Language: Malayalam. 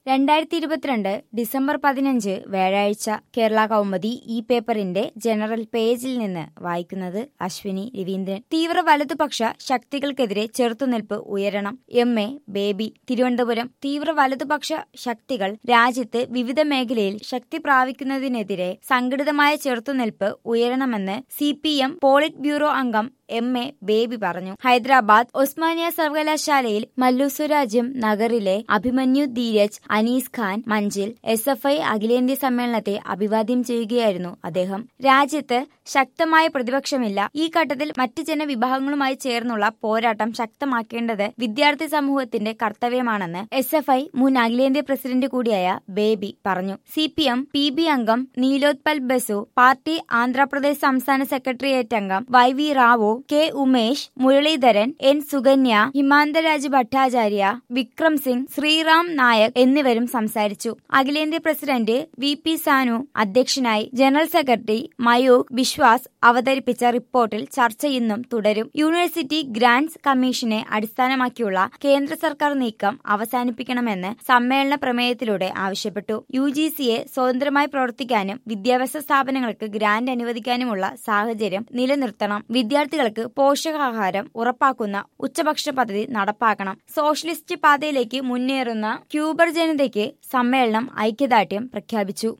രണ്ടായിരത്തി ഇരുപത്തിരണ്ട് ഡിസംബർ പതിനഞ്ച് വ്യാഴാഴ്ച കേരള കൗമുദി ഈ പേപ്പറിന്റെ ജനറൽ പേജിൽ നിന്ന് വായിക്കുന്നത് അശ്വിനി രവീന്ദ്രൻ തീവ്ര വലതുപക്ഷ ശക്തികൾക്കെതിരെ ചെറുത്തുനിൽപ്പ് ഉയരണം എം എ ബേബി തിരുവനന്തപുരം തീവ്ര വലതുപക്ഷ ശക്തികൾ രാജ്യത്ത് വിവിധ മേഖലയിൽ ശക്തി പ്രാപിക്കുന്നതിനെതിരെ സംഘടിതമായ ചെറുത്തുനിൽപ്പ് ഉയരണമെന്ന് C P M polit bureau അംഗം എം എ ബേബി പറഞ്ഞു ഹൈദരാബാദ് ഒസ്മാനിയ സർവകലാശാലയിൽ മല്ലു സ്വരാജ്യം നഗറിലെ Abhimanyu Dheeraj Anees Khan Manzil S F I അഖിലേന്ത്യാ സമ്മേളനത്തെ അഭിവാദ്യം ചെയ്യുകയായിരുന്നു അദ്ദേഹം രാജ്യത്ത് ശക്തമായ പ്രതിപക്ഷമില്ല ഈ ഘട്ടത്തിൽ മറ്റ് ജനവിഭാഗങ്ങളുമായി ചേർന്നുള്ള പോരാട്ടം ശക്തമാക്കേണ്ടത് വിദ്യാർത്ഥി സമൂഹത്തിന്റെ കർത്തവ്യമാണെന്ന് എസ് എഫ് ഐ മുൻ അഖിലേന്ത്യാ പ്രസിഡന്റ് കൂടിയായ ബേബി പറഞ്ഞു C P M P B അംഗം നീലോത്പൽ ബസു പാർട്ടി ആന്ധ്രാപ്രദേശ് സംസ്ഥാന സെക്രട്ടേറിയറ്റ് അംഗം Y V Rao K Umesh Muraleedharan N Sukanya Himantaraj Bhattacharya Vikram Singh Sriram Nayak എന്നിവരും സംസാരിച്ചു അഖിലേന്ത്യാ പ്രസിഡന്റ് വി പി സാനു അധ്യക്ഷനായി ജനറൽ സെക്രട്ടറി മയൂഖ് ബിശ്വാസ് അവതരിപ്പിച്ച റിപ്പോർട്ടിൽ ചർച്ച ഇന്നും തുടരും യൂണിവേഴ്സിറ്റി ഗ്രാന്റ്സ് കമ്മീഷനെ അടിസ്ഥാനമാക്കിയുള്ള കേന്ദ്ര സർക്കാർ നീക്കം അവസാനിപ്പിക്കണമെന്ന് സമ്മേളന പ്രമേയത്തിലൂടെ ആവശ്യപ്പെട്ടു യു ജി സിയെ സ്വതന്ത്രമായി പ്രവർത്തിക്കാനും വിദ്യാഭ്യാസ സ്ഥാപനങ്ങൾക്ക് ഗ്രാന്റ് അനുവദിക്കാനുമുള്ള സാഹചര്യം നിലനിർത്തണം വിദ്യാർത്ഥികൾക്ക് പോഷകാഹാരം ഉറപ്പാക്കുന്ന ഉച്ചഭക്ഷണ പദ്ധതി നടപ്പാക്കണം സോഷ്യലിസ്റ്റ് പാതയിലേക്ക് മുന്നേറുന്ന ക്യൂബർ ജനതയ്ക്ക് സമ്മേളനം ഐക്യദാർഢ്യം പ്രഖ്യാപിച്ചു